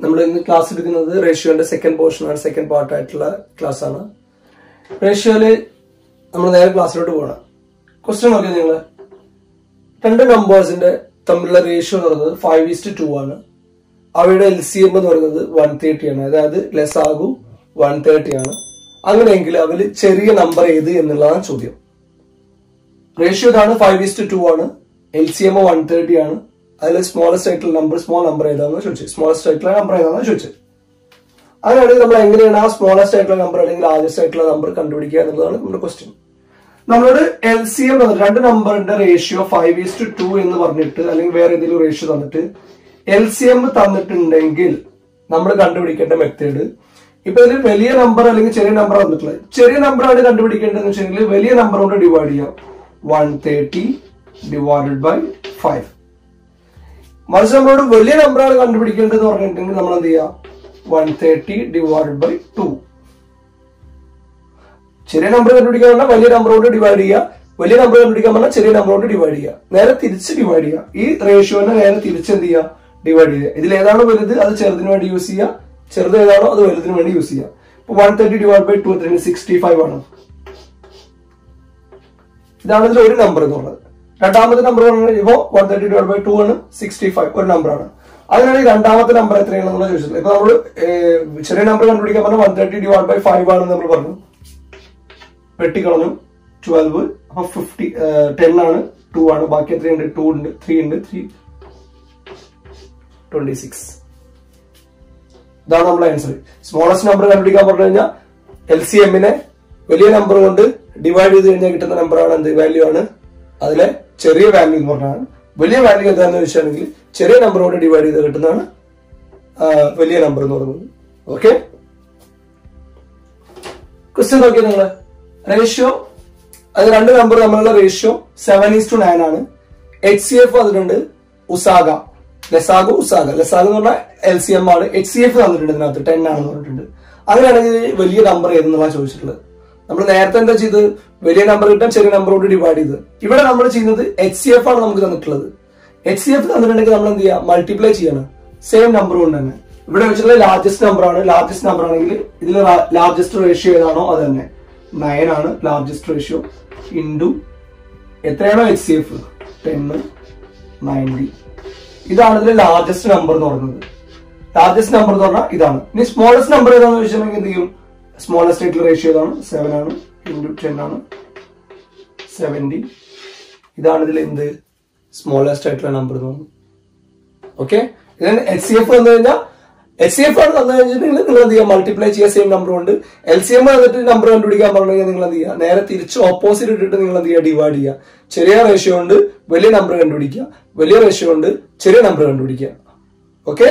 നമ്മൾ ഇന്ന് ക്ലാസ് എടുക്കുന്നത് റേഷ്യോന്റെ സെക്കൻഡ് പോർഷൻ ആണ് സെക്കൻഡ് പാർട്ട് ആയിട്ടുള്ള ക്ലാസ് ആണ് റേഷ്യോയില് നമ്മൾ നേരെ ക്ലാസ്സിലോട്ട് പോകണം ക്വസ്റ്റ്യൻ നോക്കിയാൽ നിങ്ങൾ രണ്ട് നമ്പേഴ്സിന്റെ തമ്മിലുള്ള റേഷ്യോ എന്ന് പറയുന്നത് ഫൈവ് ഈസ്റ്റ് ടു ആണ് അവയുടെ എൽ സി എം എന്ന് പറയുന്നത് വൺ തേർട്ടി ആണ് അതായത് ലെസ് ആകു വൺ തേർട്ടി ആണ് അങ്ങനെയെങ്കിൽ അതിൽ ചെറിയ നമ്പർ ഏത് എന്നുള്ളതാണ് ചോദ്യം റേഷ്യോ ഇതാണ് ഫൈവ് ഈസ്റ്റ് ടു ആണ് L C M one thirty ആണ് അതിൽ സ്മോളസ്റ്റ് ആയിട്ടുള്ള നമ്പർ സ്മോൾ നമ്പർ ഏതാണെന്ന് ചോദിച്ചത് സ്മോളസ്റ്റ് ആയിട്ടുള്ള നമ്പർ ഏതാണെന്ന് ചോദിച്ചത് അങ്ങനെയാണെങ്കിൽ നമ്മൾ എങ്ങനെയാണ് ആ സ്മോളസ്റ്റ് ആയിട്ടുള്ള നമ്പർ അല്ലെങ്കിൽ ലാർജസ്റ്റ് ആയിട്ടുള്ള നമ്പർ കണ്ടുപിടിക്കുക എന്നുള്ളതാണ് നമ്മുടെ ക്വസ്റ്റ്യൻ നമ്മളോട് എൽ സി എം രണ്ട് നമ്പറിന്റെ റേഷ്യോ ഫൈവ് ഈസ്റ്റ് ടു എന്ന് പറഞ്ഞിട്ട് അല്ലെങ്കിൽ വേറെ ഏതെങ്കിലും റേഷ്യോ തന്നിട്ട് എൽ സി എം തന്നിട്ടുണ്ടെങ്കിൽ നമ്മൾ കണ്ടുപിടിക്കേണ്ട മെത്തേഡ് ഇപ്പൊ ഇതിൽ വലിയ നമ്പർ അല്ലെങ്കിൽ ചെറിയ നമ്പർ തന്നിട്ടുള്ളത് ചെറിയ നമ്പർ ആണ് കണ്ടുപിടിക്കേണ്ടതെന്ന് വെച്ചിട്ടുണ്ടെങ്കിൽ വലിയ നമ്പർ കൊണ്ട് ഡിവൈഡ് ചെയ്യാം one thirty divided by five മറിച്ച് നമ്മളോട് വലിയ നമ്പറാണ് കണ്ടുപിടിക്കേണ്ടത് പറഞ്ഞിട്ടുണ്ടെങ്കിൽ നമ്മൾ എന്ത് ചെയ്യാം one thirty divided by two ചെറിയ നമ്പർ കണ്ടുപിടിക്കാൻ പറഞ്ഞാൽ വലിയ നമ്പർ കൊണ്ട് ഡിവൈഡ് ചെയ്യുക വലിയ നമ്പർ കണ്ടുപിടിക്കാൻ പറഞ്ഞാൽ ചെറിയ നമ്പർ കൊണ്ട് ഡിവൈഡ് ചെയ്യുക നേരെ തിരിച്ച് ഡിവൈഡ് ചെയ്യുക ഈ റേഷ്യോനെ നേരെ തിരിച്ച് എന്ത് ചെയ്യുക ഡിവൈഡ് ചെയ്യുക ഇതിൽ ഏതാണോ വലുത് അത് ചെറുതിന് വേണ്ടി യൂസ് ചെയ്യുക ചെറുത് ഏതാണോ അത് വലുതിന് വേണ്ടി യൂസ് ചെയ്യുക ഇപ്പൊ one thirty divide by two എത്രയാണ് സിക്സ്റ്റി ഫൈവ് ആണ് ഇതാണ് ഇതിൽ ഒരു നമ്പർ എന്ന് പറയുന്നത് രണ്ടാമത്തെ നമ്പർ പറയുമ്പോൾ one thirty divide by two ആണ് സിക്സ്റ്റി ഫൈവ് ഒരു നമ്പറാണ് അങ്ങനെയാണെങ്കിൽ രണ്ടാമത്തെ നമ്പർ എത്രയാണെന്നുള്ള ചോദിച്ചത് ഇപ്പൊ നമ്മൾ ചെറിയ നമ്പർ കണ്ടുപിടിക്കാൻ പറഞ്ഞാൽ one thirty divide by five ആണെന്ന് നമ്മൾ പറഞ്ഞു വെട്ടിക്കളഞ്ഞു ട്വൽവ് അപ്പൊ ഫിഫ്റ്റി ടെൻ ആണ് ടു ആണ് ബാക്കി എത്രയുണ്ട് ടു ഉണ്ട് ത്രീ ഉണ്ട് ത്രീ ട്വന്റി സിക്സ് ഇതാണ് നമ്മുടെ ആൻസർ സ്മോളസ്റ്റ് നമ്പർ കണ്ടുപിടിക്കാൻ പറഞ്ഞു കഴിഞ്ഞാൽ എൽ സി എമ്മിനെ വലിയ നമ്പർ കൊണ്ട് ഡിവൈഡ് ചെയ്ത് കഴിഞ്ഞാൽ കിട്ടുന്ന നമ്പറാണ് എന്ത് വാല്യൂ ആണ് അതിലെ ചെറിയ വാല്യൂ എന്ന് പറഞ്ഞാൽ വലിയ വാല്യൂ എന്താണെന്ന് വെച്ചാണെങ്കിൽ ചെറിയ നമ്പർ കൊണ്ട് ഡിവൈഡ് ചെയ്ത് കിട്ടുന്നതാണ് ആ, വലിയ നമ്പർ എന്ന് പറയുന്നത് ഓക്കെ ക്വസ്റ്റ്യൻ നോക്കിയാൽ നിങ്ങള് റേഷ്യോ അത് രണ്ട് നമ്പർ തമ്മിലുള്ള ratio seven is to nine ആണ് എച്ച് സി എഫ് വന്നിട്ടുണ്ട് ഉസാഗ ലസാഗോ ഉസാഗ ലസാഗ എന്ന് പറഞ്ഞാൽ എൽ സി എം ആണ് എച്ച് സി എഫ് തന്നിട്ടുണ്ട് ഇതിനകത്ത് ടെൻ ആണെന്ന് പറഞ്ഞിട്ടുണ്ട് അങ്ങനെയാണെങ്കിൽ വലിയ നമ്പർ ഏതെന്നുള്ള ചോദിച്ചിട്ടുള്ളത് നമ്മൾ നേരത്തെ എന്താ ചെയ്തത് വലിയ നമ്പർ കിട്ടാൻ ചെറിയ നമ്പർ കൊണ്ട് ഡിവൈഡ് ചെയ്ത് ഇവിടെ നമ്മൾ ചെയ്യുന്നത് എച്ച് സി എഫ് ആണ് നമുക്ക് തന്നിട്ടുള്ളത് എച്ച് സി എഫ് തന്നിട്ടുണ്ടെങ്കിൽ നമ്മൾ എന്ത് ചെയ്യുക മൾട്ടിപ്ലൈ ചെയ്യണം സെയിം നമ്പർ കൊണ്ട് തന്നെ ഇവിടെ വെച്ചിട്ടുള്ള ലാർജസ്റ്റ് നമ്പർ ആണ് ലാർജസ്റ്റ് നമ്പർ ആണെങ്കിൽ ഇതിൽ ലാർജസ്റ്റ് റേഷ്യോ ഏതാണോ അത് തന്നെ നയൻ ആണ് ലാർജസ്റ്റ് റേഷ്യോ ഇൻറ്റു എത്രയാണോ എച്ച് സി എഫ് ടെന്ന് നയൻറ്റി ഇതാണ് ഇതിലെ ലാർജസ്റ്റ് നമ്പർ എന്ന് പറയുന്നത് ലാർജസ്റ്റ് നമ്പർ എന്ന് പറഞ്ഞാൽ ഇതാണ് ഇനി സ്മോളസ്റ്റ് നമ്പർ ഏതാണെന്ന് ചോദിച്ചിട്ടുണ്ടെങ്കിൽ എന്ത് ചെയ്യും സ്മോളസ്റ്റ് ആയിട്ടുള്ള റേഷ്യോ ഏതാണ് സെവൻ ആണ് ഇൻറ്റു ടെൻ ആണ് സെവൻറ്റി ഇതാണ് ഇതിൽ എന്ത് സ്മോളസ്റ്റ് ആയിട്ടുള്ള നമ്പർ എന്ന് പറയുന്നത് ഓക്കെ ഇതിന് എച്ച് സി എഫ് വന്നു കഴിഞ്ഞാൽ എച്ച് സി എഫ് ആണ് തന്നു കഴിഞ്ഞിട്ടുണ്ടെങ്കിൽ നിങ്ങൾ എന്ത് ചെയ്യുക മൾട്ടിപ്ലൈ ചെയ്യുക സെയിം നമ്പർ കൊണ്ട് എൽ സി എം എന്നിട്ട് നമ്പർ കണ്ടുപിടിക്കാൻ പറഞ്ഞു കഴിഞ്ഞാൽ നിങ്ങൾ എന്ത് ചെയ്യുക നേരെ തിരിച്ച് ഓപ്പോസിറ്റ് ഇട്ടിട്ട് നിങ്ങൾ എന്ത് ചെയ്യുക ഡിവൈഡ് ചെയ്യുക ചെറിയ റേഷ്യോ കൊണ്ട് വലിയ നമ്പർ കണ്ടുപിടിക്കുക വലിയ റേഷ്യോ കൊണ്ട് ചെറിയ നമ്പർ കണ്ടുപിടിക്കുക ഓക്കെ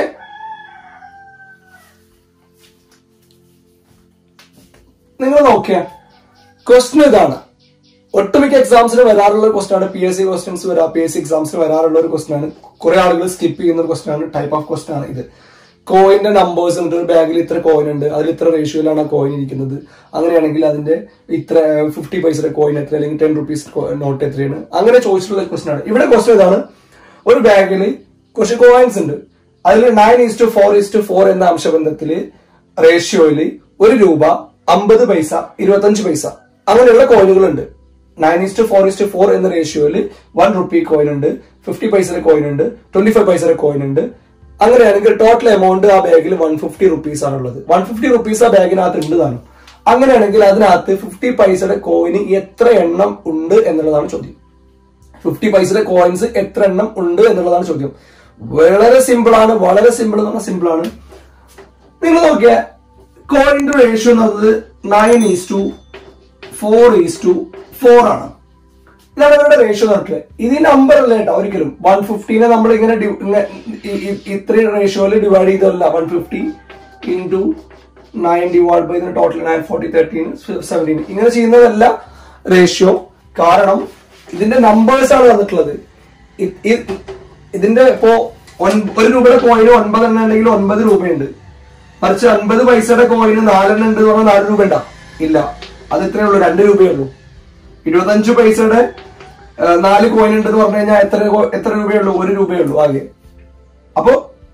നിങ്ങൾ നോക്കിയ ക്വസ്റ്റ്യൻ ഇതാണ് ഒട്ടുമിക്ക എക്സാംസിന് വരാറുള്ള ഒരു ക്വസ്റ്റൻ ആണ് പി എസ് സി ക്വസ്റ്റൻസ് വരാ പി എസ് സി എക്സാംസിന് വരാറുള്ള ഒരു ക്വസ്റ്റൻ ആണ് കുറെ ആളുകൾ സ്കിപ്പ് ചെയ്യുന്ന ഒരു ക്വസ്റ്റൻ ആണ് ടൈപ്പ് ഓഫ് ക്വസ്റ്റൻ ആണ് ഇത് കോയിന്റെ നമ്പേഴ്സ് ഉണ്ട് ഒരു ബാഗിൽ ഇത്ര കോയിൻ ഉണ്ട് അതിൽ ഇത്ര റേഷ്യോയിലാണ് ആ കോയിൻ ഇരിക്കുന്നത് അങ്ങനെയാണെങ്കിൽ അതിന്റെ ഇത്ര ഫിഫ്റ്റി പൈസയുടെ കോയിൻ എത്ര അല്ലെങ്കിൽ ടെൻ റുപ്പീസ് നോട്ട് എത്രയാണ് അങ്ങനെ ചോദിച്ചിട്ടുള്ള ക്വസ്റ്റൻ ആണ് ഇവിടെ ക്വസ്റ്റൻ ഇതാണ് ഒരു ബാഗിൽ കുറച്ച് കോയിൻസ് ഉണ്ട് അതിൽ nine is to four is to four എന്ന അംശബന്ധത്തില് റേഷ്യോയില് ഒരു രൂപ അമ്പത് പൈസ ഇരുപത്തഞ്ച് പൈസ അങ്ങനെയുള്ള കോയിനുകൾ ഉണ്ട് nine is to four is to four എന്ന റേഷ്യോയിൽ വൺ റുപ്പി കോയിൻ ഉണ്ട് ഫിഫ്റ്റി പൈസയുടെ കോയിൻ ഉണ്ട് ട്വന്റി ഫൈവ് പൈസയുടെ കോയിൻ ഉണ്ട് അങ്ങനെയാണെങ്കിൽ ടോട്ടൽ എമൗണ്ട് ആ ബാഗിൽ വൺ ഫിഫ്റ്റി റുപ്പീസ് ആണുള്ളത് വൺ ഫിഫ്റ്റി റുപ്പീസ് ആ ബാഗിനകത്ത് ഉണ്ട് താനും അങ്ങനെയാണെങ്കിൽ അതിനകത്ത് ഫിഫ്റ്റി പൈസയുടെ കോയിന് എത്ര എണ്ണം ഉണ്ട് എന്നുള്ളതാണ് ചോദ്യം ഫിഫ്റ്റി പൈസയുടെ കോയിൻസ് എത്ര എണ്ണം ഉണ്ട് എന്നുള്ളതാണ് ചോദ്യം വളരെ സിമ്പിൾ ആണ് വളരെ സിമ്പിൾ എന്ന് പറഞ്ഞാൽ സിമ്പിൾ ആണ് നിങ്ങൾ നോക്കിയ കോയിന്റെ റേഷ്യോ എന്ന് പറയുന്നത് nine is to four is to four ആണ് ഇതാണ് ഇവരുടെ റേഷ്യോ നോക്കിയത് ഇത് നമ്പർ അല്ല കേട്ടോ ഒരിക്കലും വൺ ഫിഫ്റ്റീനെ നമ്മൾ ഇങ്ങനെ ഡി- ഇങ്ങ- ഈ- ഈ- ഇത്രയും റേഷ്യോയിൽ ഡിവൈഡ് ചെയ്തതല്ല one fifty into nine divide by total nine forty thirteen seventeen ഇങ്ങനെ ചെയ്യുന്നതല്ല റേഷ്യോ കാരണം ഇതിന്റെ നമ്പേഴ്സ് ആണ് തന്നിട്ടുള്ളത് ഇ- ഇ- ഇതിന്റെ ഇപ്പോ ഒൻ- ഒരു രൂപയുടെ കോയിന് ഒൻപതെണ്ണം ഉണ്ടെങ്കിൽ ഒൻപത് രൂപയുണ്ട് മറിച്ച് അൻപത് പൈസയുടെ കോയിന് നാലെണ്ണം ഉണ്ട് എന്ന് പറഞ്ഞാൽ നാല് രൂപ ഉണ്ടാ ഇല്ല അത് ഇത്രയേ ഉള്ളൂ രണ്ട് രൂപയേ ഉള്ളൂ ഇരുപത്തഞ്ച് പൈസയുടെ ആ, നാല് കോയിൻ ഉണ്ടെന്ന് പറഞ്ഞു കഴിഞ്ഞാൽ എത്ര കോ- എത്ര രൂപയേ ഉള്ളൂ ഒരു രൂപയേ ഉള്ളൂ ആകെ അപ്പോ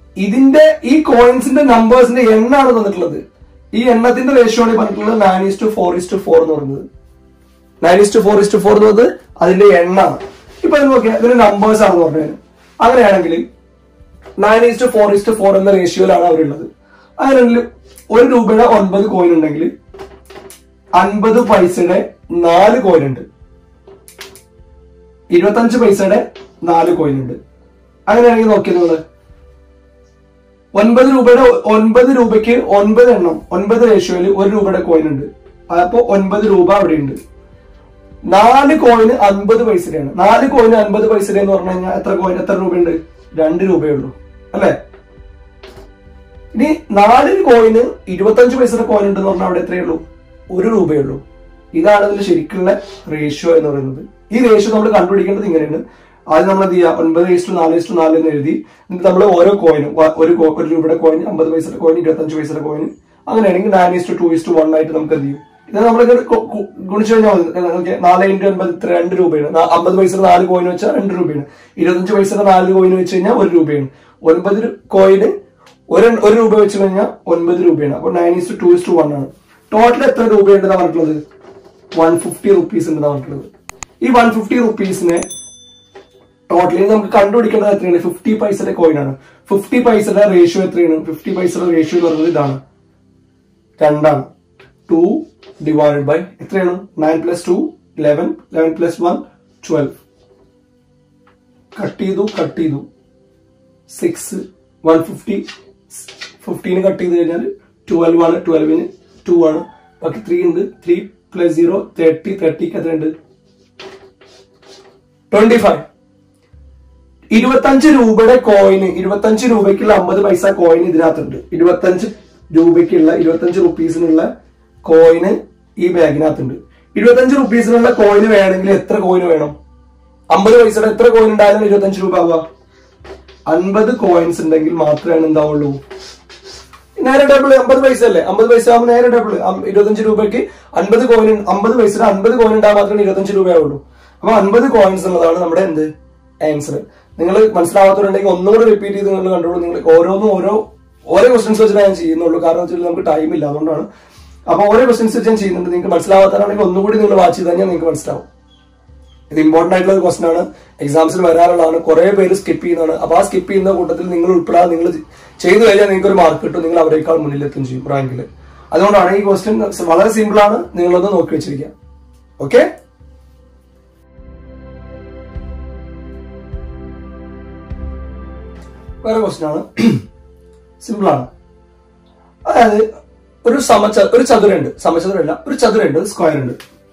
ഇതിന്റെ ഈ കോയിൻസിന്റെ നമ്പേഴ്സിന്റെ എണ്ണാണ് തന്നിട്ടുള്ളത് ഈ എണ്ണത്തിന്റെ റേഷ്യോ ആണ് ഈ പറഞ്ഞിട്ടുള്ളത് nine is to four is to four എന്ന് പറയുന്നത് nine is to four is to four എന്ന് പറയുന്നത് അതിന്റെ എണ്ണാണ് ഇപ്പൊ ഇത് നോക്കിയാൽ ഇതിന്റെ നമ്പേഴ്സ് ആണെന്ന് പറഞ്ഞത് അങ്ങനെയാണെങ്കിൽ nine is to four is to four എന്ന റേഷ്യോയിലാണ് അവരുള്ളത് അങ്ങനെയാണെങ്കിൽ ഒരു രൂപയുടെ ഒൻപത് കോയിൻ ഉണ്ടെങ്കിൽ അൻപത് പൈസയുടെ നാല് കോയിൻ ഉണ്ട് ഇരുപത്തഞ്ച് പൈസയുടെ നാല് കോയിൻ ഉണ്ട് അങ്ങനെയാണെങ്കിൽ നോക്കിയത് നിങ്ങള് ഒൻപത് രൂപയുടെ ഒൻപത് രൂപയ്ക്ക് ഒൻപത് എണ്ണം ഒൻപത് റേഷ്യോയിൽ ഒരു രൂപയുടെ കോയിൻ ഉണ്ട് അപ്പോ ഒൻപത് രൂപ അവിടെ ഉണ്ട് നാല് കോയിന് അൻപത് പൈസയാണ് നാല് കോയിന് അൻപത് പൈസ എന്ന് പറഞ്ഞു കഴിഞ്ഞാൽ എത്ര കോയിൻ എത്ര രൂപയുണ്ട് രണ്ട് രൂപയേ ഉള്ളൂ അല്ലേ ഇനി നാല് കോയിന് ഇരുപത്തഞ്ച് പൈസയുടെ കോയിൻ ഉണ്ടെന്ന് പറഞ്ഞാൽ അവിടെ എത്രയേ ഉള്ളൂ ഒരു രൂപയേ ഉള്ളൂ ഇതാണ് ഇതിൽ ശരിക്കുള്ള റേഷ്യോ എന്ന് പറയുന്നത് ഈ റേഷ്യോ നമ്മൾ കണ്ടുപിടിക്കേണ്ടത് ഇങ്ങനെയാണ് ആദ്യം നമ്മൾ എന്ത് ചെയ്യുക ഒൻപത് ഇസ്റ്റു നാല് ഇസ്റ്റു നാല് എന്ന് എഴുതി എന്നിട്ട് നമ്മൾ ഓരോ കോയിനും ഒരു കോ- ഒരു രൂപയുടെ കോയിൻ അമ്പത് പൈസയുടെ കോയിൻ ഇരുപത്തഞ്ച് പൈസയുടെ കോയിൻ അങ്ങനെയാണെങ്കിൽ nine is to two is to one ആയിട്ട് നമുക്ക് എന്ത് ചെയ്യും ഇത് നമ്മൾ ഗുണിച്ചു കഴിഞ്ഞാൽ മതി ഓക്കെ നാല് ഇൻറ്റു അൻപത് ഇത്ര രണ്ട് രൂപയാണ് നാ- അമ്പത് പൈസയുടെ നാല് കോയിൻ വെച്ചാൽ രണ്ട് രൂപയാണ് ഇരുപത്തഞ്ച് പൈസയുടെ നാല് കോയിൻ വെച്ച് കഴിഞ്ഞാൽ ഒരു രൂപയാണ് ഒൻപത് കോയിന് ഒരു ഒരു രൂപ വെച്ച് കഴിഞ്ഞാൽ ഒൻപത് രൂപയാണ് അപ്പൊ nine is to two is to one ആണ് ടോട്ടൽ എത്ര രൂപയുണ്ടെന്നാണ് പറഞ്ഞിട്ടുള്ളത് വൺ ഫിഫ്റ്റി റുപ്പീസ് ഉണ്ടെന്നാണ് പറഞ്ഞിട്ടുള്ളത് ഈ വൺ ഫിഫ്റ്റി റുപ്പീസിനെ ടോട്ടലി നമുക്ക് കണ്ടുപിടിക്കേണ്ടത് എത്രയാണ് ഫിഫ്റ്റി പൈസയുടെ കോയിൻ ആണ് ഫിഫ്റ്റി പൈസയുടെ റേഷ്യോ എത്രയാണ് ഫിഫ്റ്റി പൈസയുടെ റേഷ്യോ എന്ന് പറയുന്നത് ഇതാണ് രണ്ടാണ് ടു ഡിവൈഡ് ബൈ എത്രയാണ് nine plus two eleven eleven plus one twelve cut ചെയ്തു കട്ട് ചെയ്തു സിക്സ് വൺ ഫിഫ്റ്റി ഫിഫ്റ്റീന് കട്ട് ചെയ്ത് കഴിഞ്ഞാൽ ട്വൽവ് ആണ് ട്വൽവിന് ടു ആണ് ബാക്കി ത്രീ ഉണ്ട് ത്രീ പ്ലസ് സീറോ തേർട്ടി തേർട്ടിക്ക് എത്രയുണ്ട് ട്വന്റി ഫൈവ് ഇരുപത്തഞ്ച് രൂപയുടെ കോയിന് ഇരുപത്തഞ്ച് രൂപയ്ക്കുള്ള അമ്പത് പൈസ കോയിൻ ഇതിനകത്തുണ്ട് ഇരുപത്തഞ്ച് രൂപയ്ക്കുള്ള ഇരുപത്തഞ്ച് റുപ്പീസിനുള്ള കോയിന് ഈ ബാഗിനകത്തുണ്ട് ഇരുപത്തഞ്ച് റുപ്പീസിനുള്ള കോയിന് വേണമെങ്കിൽ എത്ര കോയിന് വേണം അമ്പത് പൈസയുടെ എത്ര കോയിൻ ഉണ്ടായാലും ഇരുപത്തഞ്ച് രൂപ ആവുക അൻപത് കോയിൻസ് ഉണ്ടെങ്കിൽ മാത്രമേ എന്താവുള്ളൂ നേരെ ഡബിൾ അമ്പത് പൈസ അല്ലേ അമ്പത് പൈസ ആകുമ്പോൾ നേരെ ഡബിൾ ഇരുപത്തഞ്ച് രൂപയ്ക്ക് അൻപത് കോയിൻ അമ്പത് പൈസ അൻപത് കോയിൻ ഉണ്ടാകാൻ മാത്രമേ ഇരുപത്തഞ്ച് രൂപയാവുള്ളൂ അപ്പൊ അൻപത് കോയിൻസ് എന്നുള്ളതാണ് നമ്മുടെ എന്ത് ആൻസർ നിങ്ങൾ മനസ്സിലാവാത്തവരുണ്ടെങ്കിൽ ഒന്നുകൂടെ റിപ്പീറ്റ് ചെയ്ത് നിങ്ങൾ കണ്ടോളൂ നിങ്ങൾ ഓരോന്നും ഓരോ ഓരോ ക്വസ്റ്റൻസ് വെച്ചിട്ട് ഞാൻ ചെയ്യുന്നുള്ളൂ കാരണം വെച്ചാൽ നമുക്ക് ടൈം ഇല്ല അതുകൊണ്ടാണ് അപ്പൊ ഓരോ ക്വസ്റ്റൻസ് വെച്ച് ഞാൻ ചെയ്യുന്നുണ്ട് നിങ്ങൾക്ക് മനസ്സിലാവാത്തവരാണെങ്കിൽ ഒന്നുകൂടി നിങ്ങൾ വാച്ച് ചെയ്ത് കഴിഞ്ഞാൽ നിങ്ങൾക്ക് മനസ്സിലാവും ഇത് ഇമ്പോർട്ടന്റ് ആയിട്ടുള്ള ഒരു ക്വസ്റ്റൻ ആണ് എക്സാംസിൽ വരാറുള്ളതാണ് കുറെ പേര് സ്കിപ്പ് ചെയ്യുന്നതാണ് അപ്പൊ ആ സ്കിപ്പ് ചെയ്യുന്ന കൂട്ടത്തിൽ നിങ്ങൾ ഉൾപ്പെടാതെ നിങ്ങൾ ചെയ്തു കഴിഞ്ഞാൽ നിങ്ങൾക്ക് ഒരു മാർക്ക് കിട്ടും നിങ്ങൾ അവരെക്കാൾ മുന്നിലെത്തും ചെയ്യും റാങ്കിൽ അതുകൊണ്ടാണ് ഈ ക്വസ്റ്റ്യൻ വളരെ സിമ്പിൾ ആണ് നിങ്ങളത് നോക്കി വെച്ചിരിക്കുക ഓക്കെ വേറെ ക്വസ്റ്റ്യൻ ആണ് സിമ്പിൾ ആണ് അതായത് ഒരു സമച ഒരു ചതുരുണ്ട് സമചതുരല്ല ഒരു ചതുരുണ്ട് സ്ക്വയർ ഉണ്ട്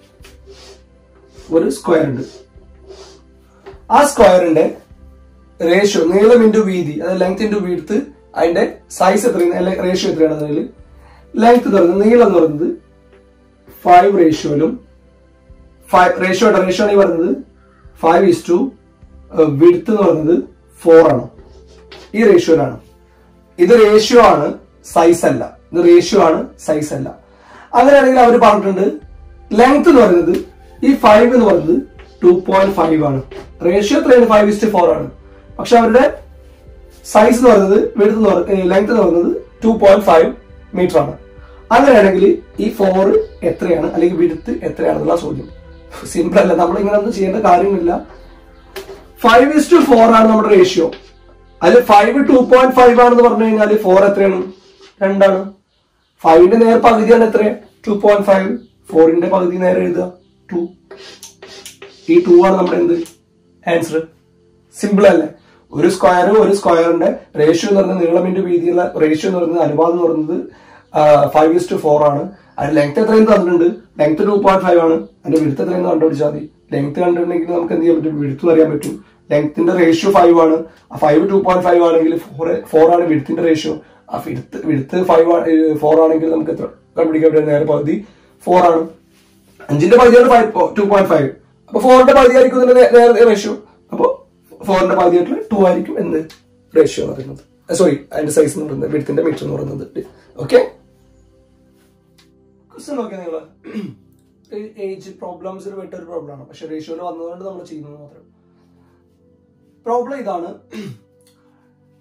ഒരു സ്ക്വയർ ഉണ്ട് ആ സ്ക്വയറിന്റെ റേഷ്യോ നീളം ഇൻറ്റു വീതി അതായത് ലെങ്ത് ഇൻറ്റു വീഡ്ത്ത് അതിന്റെ സൈസ് എത്രയാണ് റേഷ്യോ എത്രയാണ് അതിൽ ലെങ്ത് എന്ന് പറയുന്നത് നീളം എന്ന് പറയുന്നത് ഫൈവ് റേഷ്യോയിലും ഫൈവ് റേഷ്യോ റേഷ്യോ ആണ് ഈ പറയുന്നത് ഫൈവ് ഈസ് ടു വിഡ്ത്ത് എന്ന് പറയുന്നത് ഫോർ ആണ് ഈ റേഷ്യോയിലാണ് ഇത് റേഷ്യോ ആണ് സൈസ് അല്ല ഇത് റേഷ്യോ ആണ് സൈസ് അല്ല അങ്ങനെയാണെങ്കിൽ അവർ പറഞ്ഞിട്ടുണ്ട് ലെങ്ത് എന്ന് പറയുന്നത് ഈ ഫൈവ് എന്ന് പറയുന്നത് ടു പോയിന്റ് ഫൈവ് ആണ് റേഷ്യോ എത്രയാണ് ഫൈവ് ഇസ്റ്റ് ഫോർ ആണ് പക്ഷെ അവരുടെ സൈസ് എന്ന് പറയുന്നത് വിടുത്ത് എന്ന് പറയുന്നത് ലെങ്ത് എന്ന് പറയുന്നത് ടു പോയിന്റ് ഫൈവ് മീറ്റർ ആണ് അങ്ങനെയാണെങ്കിൽ ഈ ഫോർ എത്രയാണ് അല്ലെങ്കിൽ വിടുത്ത് എത്രയാണെന്നുള്ള ചോദ്യം സിമ്പിൾ അല്ല നമ്മൾ ഇങ്ങനെ ഒന്നും ചെയ്യേണ്ട കാര്യമില്ല ഫൈവ് ഇസ് ടു ഫോർ ആണ് നമ്മുടെ റേഷ്യോ അതിൽ ഫൈവ് ടു പോയിന്റ് ഫൈവ് ആണെന്ന് പറഞ്ഞു കഴിഞ്ഞാൽ ഫോർ എത്രയാണ് രണ്ടാണ് ഫൈവിന്റെ നേർ പകുതിയാണ് എത്ര ടു പോയിന്റ് ഫൈവ് ഫോറിന്റെ പകുതി നേരെ എഴുതുക ടു ഈ ടു ആണ് നമ്മുടെ എന്ത് ആൻസർ സിമ്പിൾ അല്ലേ ഒരു സ്ക്വയർ ഒരു സ്ക്വയറിന്റെ റേഷ്യോ എന്ന് പറയുന്നത് നീളം ഇൻറ്റു വീതിയുള്ള റേഷ്യോ എന്ന് പറയുന്നത് അനുപാതം എന്ന് പറയുന്നത് ഫൈവ് ഇസ് ടു ഫോർ ആണ് അതിന് ലെങ്ത് എത്രയും തന്നിട്ടുണ്ട് ലെങ്ത് ടു പോയിന്റ് ഫൈവ് ആണ് അതിന്റെ വിടുത്ത് എത്രയെന്ന് കണ്ടുപിടിച്ചാൽ മതി ലെങ്ത് കണ്ടിട്ടുണ്ടെങ്കിൽ നമുക്ക് എന്ത് ചെയ്യാൻ പറ്റും വിടുത്ത് അറിയാൻ പറ്റും ലെങ്ത്തിന്റെ റേഷ്യോ ഫൈവ് ആണ് ആ ഫൈവ് ടു പോയിന്റ് ഫൈവ് ആണെങ്കിൽ ഫോർ ഫോർ ആണ് വിടുത്തിന്റെ റേഷ്യോ ആ വിടുത്ത് വിടുത്ത് ഫൈവ് ഫോർ ആണെങ്കിൽ നമുക്ക് എത്ര കണ്ടുപിടിക്കാൻ പറ്റും നേരെ പകുതി ഫോർ ആണ് അഞ്ചിന്റെ പകുതിയാണ് ഫൈവ് ടു പോയിന്റ് ഫൈവ് അപ്പൊ ഫോറിന്റെ പകുതി ആയിരിക്കും ഇതിന്റെ നേ- നേരെ റേഷ്യോ അപ്പൊ ഫോറിന്റെ പകുതി ആയിട്ടുള്ള ടു ആയിരിക്കും എന്ത് റേഷ്യോ എന്ന് പറയുന്നത് സോറി അതിന്റെ സൈസ് എന്ന് പറയുന്നത് വിടുത്തിന്റെ മീറ്റർ എന്ന് പറയുന്നത് ഓക്കെ ക്വസ്റ്റ്യൻ നോക്കിയാൽ നിങ്ങൾ ഏജ് പ്രോബ്ലംസിൽ വിട്ടൊരു പ്രോബ്ലമാണ് പക്ഷെ റേഷ്യോയിൽ വന്നതുകൊണ്ട് നമ്മൾ ചെയ്യുന്നത് മാത്രം പ്രോബ്ലം ഇതാണ്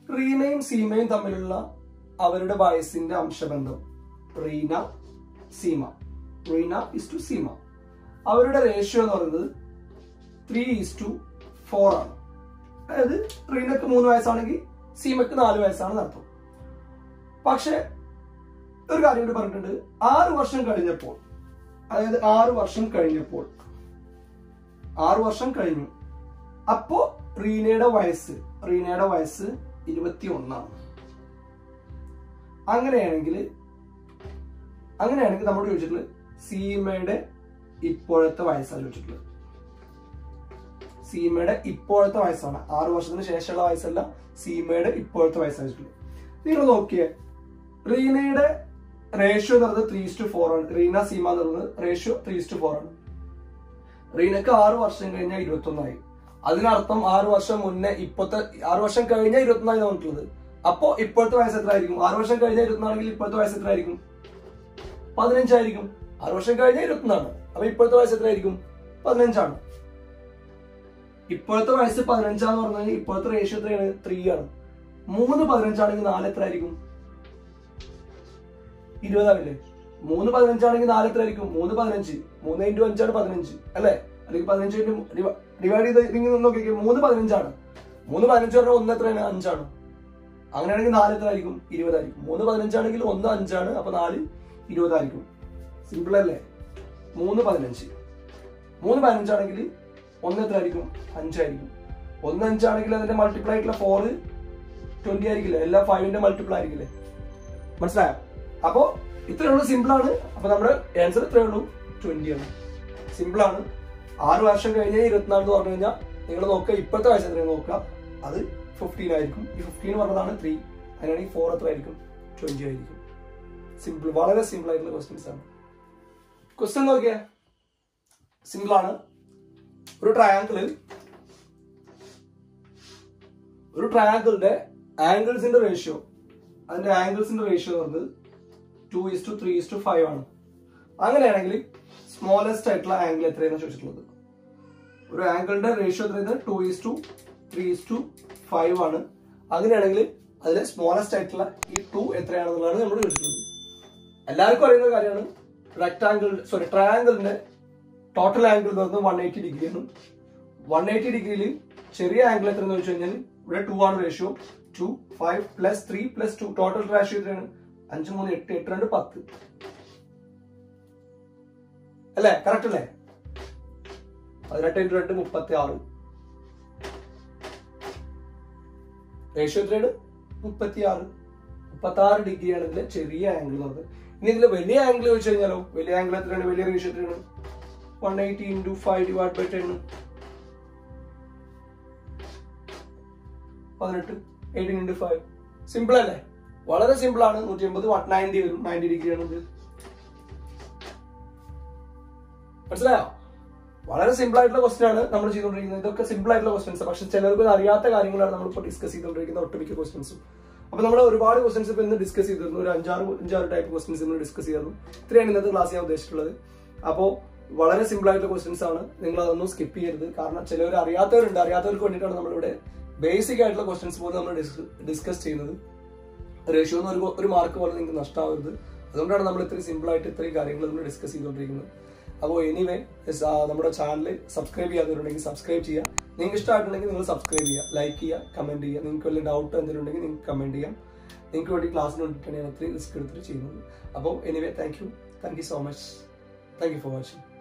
റീനയും സീമയും തമ്മിലുള്ള അവരുടെ വയസ്സിന്റെ അംശബന്ധം റീന സീമ റീന ഇസ് ടു സീമ അവരുടെ റേഷ്യോ എന്ന് പറയുന്നത് ത്രീ ഈസ് ടു ഫോർ ആണ് അതായത് റീനക്ക് മൂന്ന് വയസ്സാണെങ്കിൽ സീമക്ക് നാല് വയസ്സാണ് അർത്ഥം പക്ഷെ ഒരു കാര്യം കൂടി പറഞ്ഞിട്ടുണ്ട് ആറ് വർഷം കഴിഞ്ഞപ്പോൾ അതായത് ആറ് വർഷം കഴിഞ്ഞപ്പോൾ ആറ് വർഷം കഴിഞ്ഞു അപ്പോ റീനയുടെ വയസ്സ് റീനയുടെ വയസ്സ് ഇരുപത്തി ഒന്നാണ് അങ്ങനെയാണെങ്കിൽ അങ്ങനെയാണെങ്കിൽ നമ്മൾ ചോദിച്ചിട്ടുള്ളത് സീമയുടെ ഇപ്പോഴത്തെ വയസ്സാണ് ചോദിച്ചിട്ടുള്ളത് സീമയുടെ ഇപ്പോഴത്തെ വയസ്സാണ് ആറു വർഷത്തിന് ശേഷമുള്ള വയസ്സല്ല സീമയുടെ ഇപ്പോഴത്തെ വയസ്സാണ് ചോദിച്ചിട്ടുള്ളത് നിങ്ങൾ നോക്കിയേ റീനയുടെ റേഷ്യോ എന്ന് പറയുന്നത് ത്രീ ടു ഫോർ ആണ് റീന സീമ എന്ന് പറയുന്നത് റേഷ്യോ ത്രീ ടു ഫോർ ആണ് റീനക്ക് ആറ് വർഷം കഴിഞ്ഞാൽ ഇരുപത്തി ഒന്നായി അതിനർത്ഥം ആറ് വർഷം മുന്നേ ഇപ്പോഴത്തെ ആറ് വർഷം കഴിഞ്ഞാൽ ഇരുപത്തൊന്നായി പറഞ്ഞിട്ടുള്ളത് അപ്പോ ഇപ്പോഴത്തെ വയസ്സ് എത്ര ആയിരിക്കും ആറ് വർഷം കഴിഞ്ഞാൽ ഇരുപത്തിനാണെങ്കിൽ ഇപ്പോഴത്തെ വയസ്സ് എത്ര ആയിരിക്കും പതിനഞ്ചായിരിക്കും ആറ് വർഷം കഴിഞ്ഞാൽ ഇരുപത്തൊന്നാണ് അപ്പൊ ഇപ്പോഴത്തെ വയസ്സ് എത്ര ആയിരിക്കും പതിനഞ്ചാണ് ഇപ്പോഴത്തെ വയസ്സ് പതിനഞ്ചാന്ന് പറഞ്ഞാൽ ഇപ്പോഴത്തെ റേഷ്യോ എത്രയാണ് ത്രീ ആണ് മൂന്ന് പതിനഞ്ചാണെങ്കിൽ നാല് എത്ര ആയിരിക്കും ഇരുപതാവില്ലേ മൂന്ന് പതിനഞ്ചാണെങ്കിൽ നാല് എത്ര ആയിരിക്കും മൂന്ന് പതിനഞ്ച് മൂന്ന് ഇൻറ്റു അഞ്ചാണ് പതിനഞ്ച് അല്ലേ അല്ലെങ്കിൽ പതിനഞ്ച് ഇൻറ്റു ഡിവൈഡ് ചെയ്ത് നിങ്ങൾ നോക്കിക്കേ മൂന്ന് പതിനഞ്ചാണ് മൂന്ന് പതിനഞ്ച് പറഞ്ഞാൽ ഒന്ന് എത്രയാണ് അഞ്ചാണ് അങ്ങനെയാണെങ്കിൽ നാല് എത്ര ആയിരിക്കും ഇരുപതായിരിക്കും മൂന്ന് പതിനഞ്ചാണെങ്കിൽ ഒന്ന് അഞ്ചാണ് അപ്പൊ നാല് ഇരുപതായിരിക്കും സിമ്പിൾ അല്ലേ മൂന്ന് പതിനഞ്ച് മൂന്ന് പതിനഞ്ചാണെങ്കിൽ ഒന്ന് എത്ര ആയിരിക്കും അഞ്ചായിരിക്കും ഒന്ന് അഞ്ചാണെങ്കിൽ അതിന്റെ മൾട്ടിപ്ലൈ ആയിട്ടുള്ള ഫോറ് ട്വന്റി ആയിരിക്കില്ലേ എല്ലാ ഫൈവിന്റെ മൾട്ടിപ്ലൈ ആയിരിക്കില്ലേ മനസ്സിലായോ അപ്പോ ഇത്രയേ ഉള്ളൂ സിമ്പിൾ ആണ് അപ്പൊ നമ്മുടെ ആൻസർ ഇത്രയേ ഉള്ളൂ ട്വന്റി ആണ് സിമ്പിൾ ആണ് ആറ് വർഷം കഴിഞ്ഞാൽ ഇരുപത്തിനാല് എന്ന് പറഞ്ഞു കഴിഞ്ഞാൽ നിങ്ങൾ നോക്കുക ഇപ്പോഴത്തെ വയസ്സ് എത്രയാണ് നോക്കുക അത് ഫിഫ്റ്റീൻ ആയിരിക്കും ഈ ഫിഫ്റ്റീൻ പറഞ്ഞതാണ് ത്രീ അങ്ങനെയാണെങ്കിൽ ഫോർ എത്ര ആയിരിക്കും ട്വന്റി ആയിരിക്കും സിമ്പിൾ വളരെ സിമ്പിൾ ആയിട്ടുള്ള ക്വസ്റ്റ്യൻസ് ആണ് ക്വസ്റ്റ്യൻ നോക്കിയേ സിമ്പിൾ ആണ് ഒരു ട്രയാങ്കിള് ഒരു ട്രയാങ്കിളിന്റെ ആംഗിൾസിന്റെ റേഷ്യോ അതിന്റെ ആംഗിൾസിന്റെ റേഷ്യോ പറയുന്നത് two is to three is to five ആണ് അങ്ങനെയാണെങ്കിൽ സ്മോളസ്റ്റ് ആയിട്ടുള്ള ആംഗിൾ എത്രയാണ് ചോദിച്ചിട്ടുള്ളത് ഒരു ആംഗിളിന്റെ റേഷ്യോ എത്രയാണ് two is to three is to five ആണ് അങ്ങനെയാണെങ്കിൽ അതിലെ സ്മോളസ്റ്റ് ആയിട്ടുള്ള ഈ ടു എത്രയാണെന്നുള്ളതാണ് നമ്മൾ ചോദിച്ചിട്ടുള്ളത് എല്ലാവർക്കും അറിയുന്ന കാര്യമാണ് റെക്ടാങ്കിൾ സോറി ട്രയാങ്കിളിന്റെ ടോട്ടൽ ആംഗിൾ എന്ന് പറയുന്നത് വൺ എയ്റ്റി ഡിഗ്രി ആണ് വൺ എയ്റ്റി ഡിഗ്രിയിൽ ചെറിയ ആംഗിൾ എത്രയെന്ന് വെച്ച് കഴിഞ്ഞാൽ ഇവിടെ ടു ആണ് ratio two five plus three plus two total ratio എത്രയാണ് അഞ്ച് മൂന്ന് എട്ട് എട്ട് രണ്ട് പത്ത് അല്ലേ കറക്റ്റ് അല്ലേ പതിനെട്ട് ഇൻറ്റു രണ്ട് മുപ്പത്തി ആറ് റേഷ്യോ എത്രയാണ് മുപ്പത്തി ആറ് മുപ്പത്തി ആറ് ഡിഗ്രിയാണ് ഇതിലെ ചെറിയ ആംഗിൾ എന്ന് പറയുന്നത് ഇനി ഇതിലെ വലിയ ആംഗിൾ ചോദിച്ചു കഴിഞ്ഞാലോ വലിയ ആംഗിൾ എത്രയാണ് വലിയ റേഷ്യോ എത്രയാണ് one eighty into five divide by ten പതിനെട്ട് എയ്റ്റീൻ ഇൻറ്റു ഫൈവ് സിമ്പിൾ അല്ലേ വളരെ സിമ്പിൾ ആണ് നൂറ്റി എൺപത് നയൻറ്റി വരും നയൻറ്റി ഡിഗ്രി ആണ് ഇത് മനസ്സിലായോ വളരെ സിമ്പിൾ ആയിട്ടുള്ള ക്വസ്റ്റൻ ആണ് നമ്മൾ ചെയ്തുകൊണ്ടിരിക്കുന്നത് ഇതൊക്കെ സിമ്പിൾ ആയിട്ടുള്ള ക്വസ്റ്റൻസ് പക്ഷെ ചിലർക്ക് ഇത് അറിയാത്ത കാര്യങ്ങളാണ് നമ്മളിപ്പോൾ ഡിസ്കസ് ചെയ്തുകൊണ്ടിരിക്കുന്ന ഒട്ടുമിക്ക ക്വസ്റ്റൻസും അപ്പൊ നമ്മൾ ഒരുപാട് ക്വസ്റ്റൻസ് ഇപ്പൊ ഇന്ന് ഡിസ്കസ് ചെയ്തിരുന്നു ഒരു അഞ്ചാറ് അഞ്ചാറ് ടൈപ്പ് ക്വസ്റ്റൻസ് ഇന്ന് ഡിസ്കസ് ചെയ്തിരുന്നു ഇത്രയാണ് ഇന്നത്തെ ക്ലാസ് ഞാൻ ഉദ്ദേശിച്ചിട്ടുള്ളത് അപ്പോൾ വളരെ സിമ്പിൾ ആയിട്ടുള്ള ക്വസ്റ്റൻസ് ആണ് നിങ്ങൾ അതൊന്നും സ്കിപ്പ് ചെയ്യരുത് കാരണം ചിലവർ അറിയാത്തവരുണ്ട് അറിയാത്തവർക്ക് വേണ്ടിയിട്ടാണ് നമ്മളിവിടെ ബേസിക് ആയിട്ടുള്ള ക്വസ്റ്റൻസ് പോലും നമ്മൾ ഡിസ്കസ് ചെയ്യുന്നത് റേഷ്യോ എന്ന് ഒരു ഒരു മാർക്ക് പോലെ നിങ്ങൾക്ക് നഷ്ടമാവരുത് അതുകൊണ്ടാണ് നമ്മൾ ഇത്രയും സിമ്പിൾ ആയിട്ട് ഇത്രയും കാര്യങ്ങൾ നമ്മൾ ഡിസ്കസ് ചെയ്തുകൊണ്ടിരിക്കുന്നത് അപ്പോൾ എനിവേ നമ്മുടെ ചാനൽ സബ്സ്ക്രൈബ് ചെയ്യാത്തവരുണ്ടെങ്കിൽ സബ്സ്ക്രൈബ് ചെയ്യുക നിങ്ങൾക്ക് ഇഷ്ടമായിട്ടുണ്ടെങ്കിൽ നിങ്ങൾ സബ്സ്ക്രൈബ് ചെയ്യുക ലൈക്ക് ചെയ്യുക കമന്റ് ചെയ്യുക നിങ്ങൾക്ക് വല്ല ഡൗട്ട് എന്തെങ്കിലും ഉണ്ടെങ്കിൽ നിങ്ങൾക്ക് കമന്റ് ചെയ്യാം നിങ്ങൾക്ക് വേണ്ടി ക്ലാസ്സിന് വേണ്ടിയിട്ടാണ് ഞാൻ അത്രയും റിസ്ക് എടുത്തിട്ട് ചെയ്യുന്നത് അപ്പോൾ anyway thank you thank you so much thank you for watching